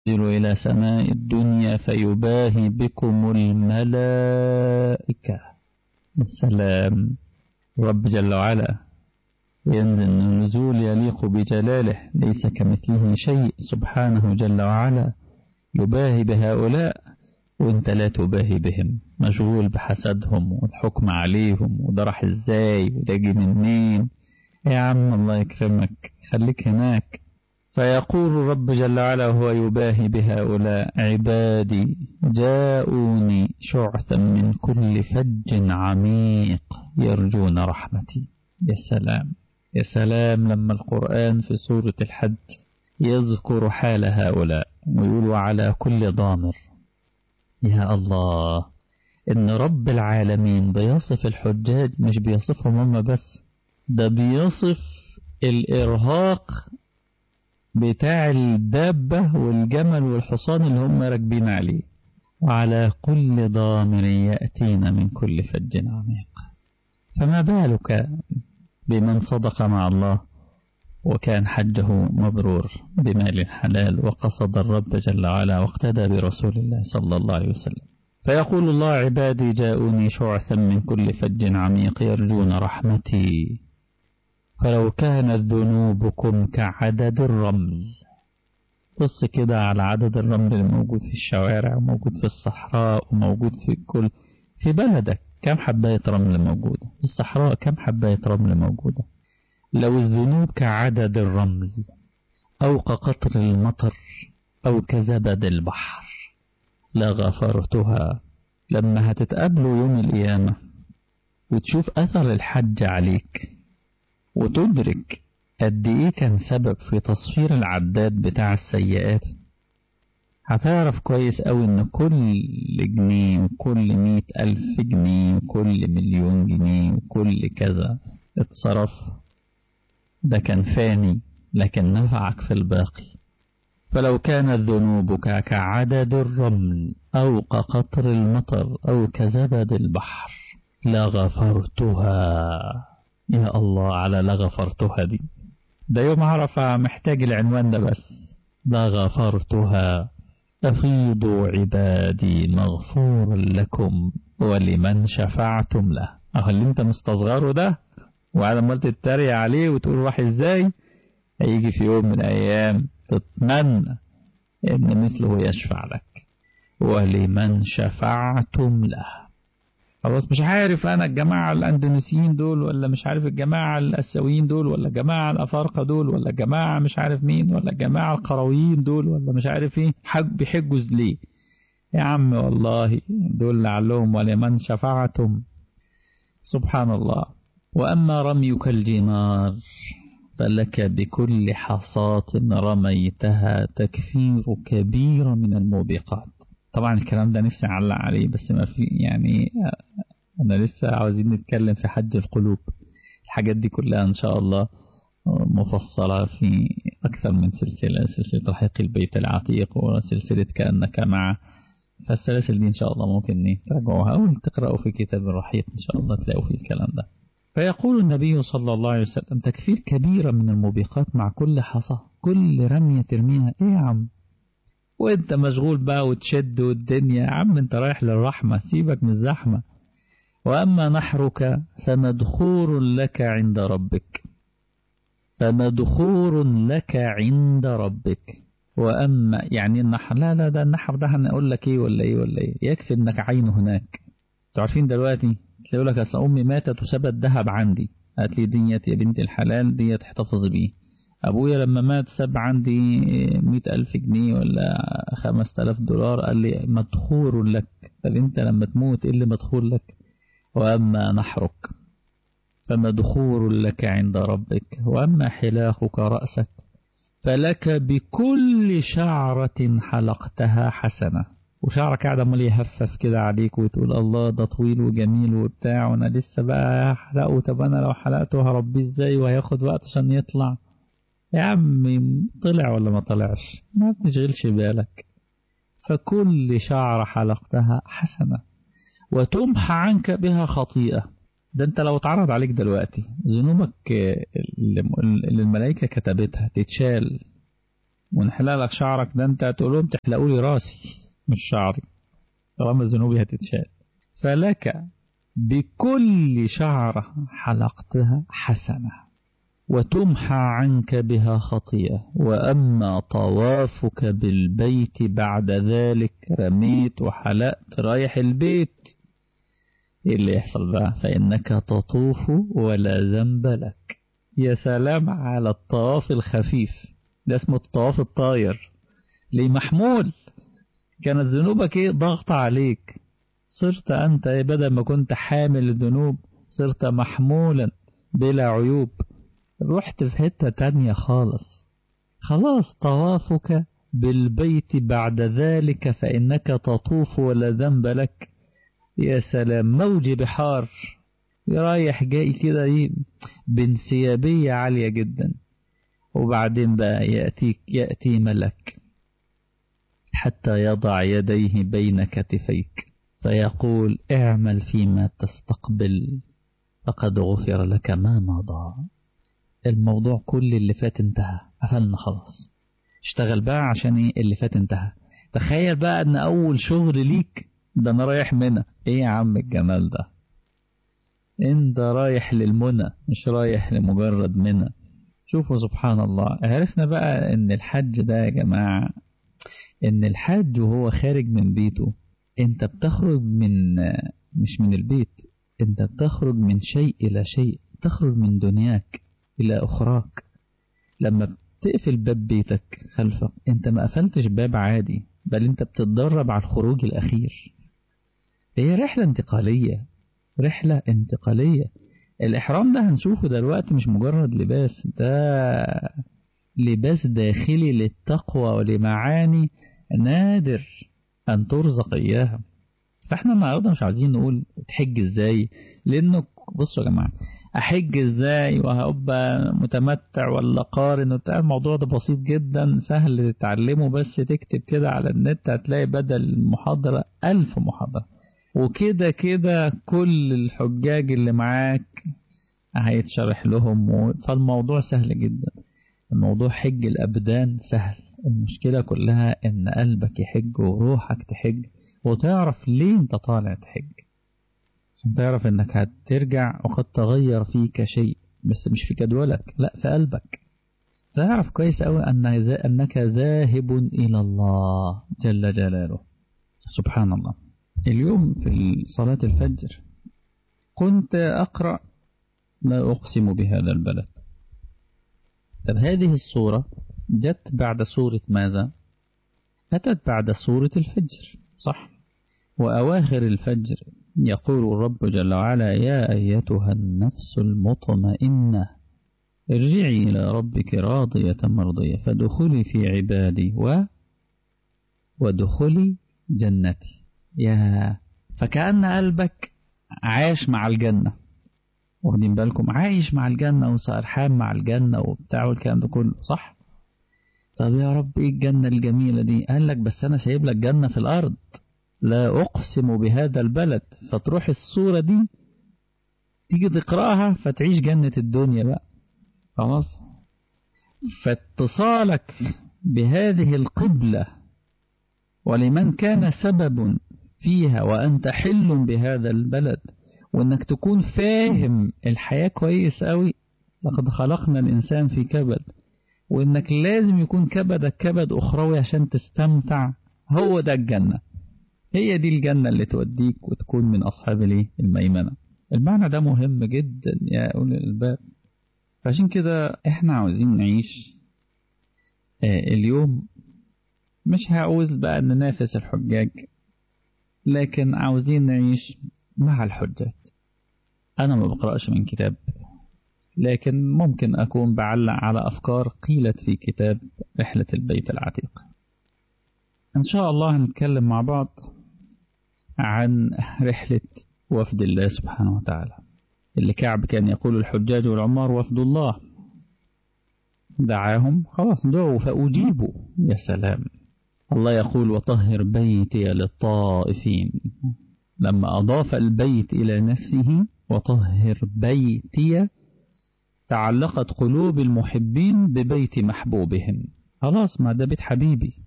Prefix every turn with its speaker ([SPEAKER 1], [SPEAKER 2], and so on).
[SPEAKER 1] ينزل إلى سماء الدنيا فيباهي بكم الملائكة السلام رب جل وعلا ينزل النزول يليق بجلاله ليس كمثله شيء سبحانه جل وعلا يباهي بهؤلاء وانت لا تباهي بهم مشغول بحسدهم والحكم عليهم وده راح ازاي وده جه منين يا عم الله يكرمك خليك هناك فيقول رب جل وعلا وهو يباهي بهؤلاء عبادي جاءوني شعثا من كل فج عميق يرجون رحمتي يا سلام يا سلام لما القرآن في سورة الحج يذكر حال هؤلاء ويقول على كل ضامر يا الله إن رب العالمين بيصف الحجاج مش بيصفهم هم بس ده بيصف الإرهاق بتاع الدابة والجمل والحصان اللي هم راكبين عليه وعلى كل ضامر يأتين من كل فج عميق فما بالك بمن صدق مع الله وكان حجه مبرور بمال حلال وقصد الرب جل وعلا واقتدى برسول الله صلى الله عليه وسلم فيقول الله عبادي جاءوني شعثا من كل فج عميق يرجون رحمتي فلو كانت ذنوبكم كعدد الرمل بص كده على عدد الرمل الموجود في الشوارع وموجود في الصحراء وموجود في كل في بلدك كم حباية رمل موجودة في الصحراء كم حباية رمل موجودة لو الذنوب كعدد الرمل أو كقطر المطر أو كزبد البحر لغفرتها لما هتتقابلوا يوم القيامة وتشوف أثر الحج عليك وتدرك قد إيه كان سبب في تصفير العداد بتاع السيئات هتعرف كويس أوي إن كل جنيه وكل مية ألف جنيه وكل مليون جنيه وكل كذا اتصرف ده كان فاني لكن نفعك في الباقي فلو كانت ذنوبك كعدد الرمل أو كقطر المطر أو كزبد البحر لغفرتها يا الله على لغفرتها دي ده يوم عرفة محتاج العنوان ده بس لغفرتها أفيضوا عبادي مغفور لكم ولمن شفعتم له أهو اللي انت مستصغره ده وعلى ما تتريق عليه وتقول راح ازاي هيجي في يوم من الأيام تتمنى إن مثله يشفع لك ولمن شفعتم له خلاص مش عارف أنا الجماعة الأندونيسيين دول ولا مش عارف الجماعة الآسيويين دول ولا الجماعة الأفارقة دول ولا الجماعة مش عارف مين ولا الجماعة القرويين دول ولا مش عارف إيه حج بيحجوا ليه يا عم والله دول لعلهم ولمن شفعتم سبحان الله وأما رميك الجمار فلك بكل حصاة رميتها تكفير كبير من الموبقات طبعا الكلام ده نفسي أعلق عليه بس ما في يعني أنا لسه عاوزين نتكلم في حج القلوب الحاجات دي كلها إن شاء الله مفصلة في أكثر من سلسلة سلسلة رحيق البيت العتيق وسلسلة كأنك مع فالسلاسل دي إن شاء الله ممكن تراجعوها أو تقرأوا في كتاب الرحيق إن شاء الله تلاقوا فيه الكلام ده فيقول النبي صلى الله عليه وسلم تكفير كبيرة من الموبقات مع كل حصى كل رمية ترميها ايه يا عم وانت مشغول بقى وتشد والدنيا يا عم انت رايح للرحمة سيبك من الزحمة وأما نحرك فمدخور لك عند ربك فمدخور لك عند ربك وأما يعني النحر لا لا ده النحر ده هنقول لك ايه ولا ايه ولا ايه يكفي انك عينه هناك تعرفين دلوقتي تلاقي لك أصل أمي ماتت وسابت ذهب عندي قالت لي ديت يا بنت الحلال ديت احتفظ بيه أبويا لما مات ساب عندي مئة ألف جنيه ولا خمس تلاف دولار قال لي مدخور لك طب أنت لما تموت إيه اللي مدخور لك وأما نحرك فمدخور لك عند ربك وأما حلاقك رأسك فلك بكل شعرة حلقتها حسنة وشعرك قاعد عمال يهفف كده عليك وتقول الله ده طويل وجميل وبتاع وانا لسه بقى هحلقه طب انا لو حلقته هربيه ازاي وهياخد وقت عشان يطلع يا عمي طلع ولا ما طلعش ما تشغلش بالك فكل شعر حلقتها حسنة وتمحى عنك بها خطيئة ده انت لو اتعرض عليك دلوقتي ذنوبك اللي الملائكة كتبتها تتشال ونحلق لك شعرك ده انت هتقول لهم تحلقوا لي راسي مش شعري طالما ذنوبي هتتشال فلك بكل شعرة حلقتها حسنة وتمحى عنك بها خطيئة وأما طوافك بالبيت بعد ذلك رميت وحلقت رايح البيت إيه اللي يحصل بقى فإنك تطوف ولا ذنب لك يا سلام على الطواف الخفيف ده اسمه الطواف الطاير ليه محمول كانت ذنوبك ايه ضغط عليك صرت أنت بدل ما كنت حامل الذنوب صرت محمولا بلا عيوب رحت في حتة تانية خالص خلاص طوافك بالبيت بعد ذلك فإنك تطوف ولا ذنب لك يا سلام موج بحار رايح جاي كده بانسيابية عالية جدا وبعدين بقى يأتيك يأتي ملك حتى يضع يديه بين كتفيك فيقول اعمل فيما تستقبل فقد غفر لك ما مضى الموضوع كل اللي فات انتهى قفلنا خلاص اشتغل بقى عشان ايه اللي فات انتهى تخيل بقى ان اول شغل ليك ده انا رايح منى ايه يا عم الجمال ده انت رايح للمنى مش رايح لمجرد منى شوفوا سبحان الله عرفنا بقى ان الحج ده يا جماعة ان الحج وهو خارج من بيته انت بتخرج من مش من البيت انت بتخرج من شيء الى شيء تخرج من دنياك الى اخراك لما بتقفل باب بيتك خلفك انت ما قفلتش باب عادي بل انت بتتدرب على الخروج الاخير هي رحلة انتقالية رحلة انتقالية الإحرام ده هنشوفه دلوقتي مش مجرد لباس ده لباس داخلي للتقوى ولمعاني نادر أن ترزق إياها فإحنا النهاردة مش عايزين نقول تحج إزاي لأنه بصوا يا جماعة أحج إزاي وهبقى متمتع ولا قارن وبتاع الموضوع ده بسيط جدا سهل تتعلمه بس تكتب كده على النت هتلاقي بدل المحاضرة ألف محاضرة وكده كده كل الحجاج اللي معاك هيتشرح لهم فالموضوع سهل جدا الموضوع حج الأبدان سهل المشكلة كلها إن قلبك يحج وروحك تحج وتعرف ليه أنت طالع تحج عشان تعرف إنك هترجع وقد تغير فيك شيء بس مش في جدولك لا في قلبك تعرف كويس أوي أن أنك ذاهب إلى الله جل جلاله سبحان الله اليوم في صلاة الفجر كنت أقرأ لا أقسم بهذا البلد طب هذه الصورة جت بعد سورة ماذا أتت بعد سورة الفجر صح وأواخر الفجر يقول الرب جل وعلا يا أيتها النفس المطمئنة ارجعي إلى ربك راضية مرضية فدخلي في عبادي و ودخلي جنتي يا فكأن قلبك عاش مع الجنة واخدين بالكم عايش مع الجنة وسرحان مع الجنة وبتاع والكلام ده كله صح طب يا رب ايه الجنة الجميلة دي قال لك بس انا سايب لك جنة في الارض لا اقسم بهذا البلد فتروح الصورة دي تيجي تقرأها فتعيش جنة الدنيا بقى خلاص فاتصالك بهذه القبلة ولمن كان سبب فيها وأنت حل بهذا البلد وأنك تكون فاهم الحياة كويس قوي لقد خلقنا الإنسان في كبد وأنك لازم يكون كبدك كبد أخروي عشان تستمتع هو ده الجنة هي دي الجنة اللي توديك وتكون من أصحاب الايه الميمنة المعنى ده مهم جدا يا أولي الباب فعشان كده احنا عاوزين نعيش آه اليوم مش هقول بقى ننافس الحجاج لكن عاوزين نعيش مع الحجاج أنا ما بقرأش من كتاب لكن ممكن أكون بعلق على أفكار قيلت في كتاب رحلة البيت العتيق إن شاء الله هنتكلم مع بعض عن رحلة وفد الله سبحانه وتعالى اللي كعب كان يقول الحجاج والعمار وفد الله دعاهم خلاص دعوا فأجيبوا يا سلام الله يقول وطهر بيتي للطائفين لما أضاف البيت إلى نفسه وطهر بيتي تعلقت قلوب المحبين ببيت محبوبهم خلاص ما ده بيت حبيبي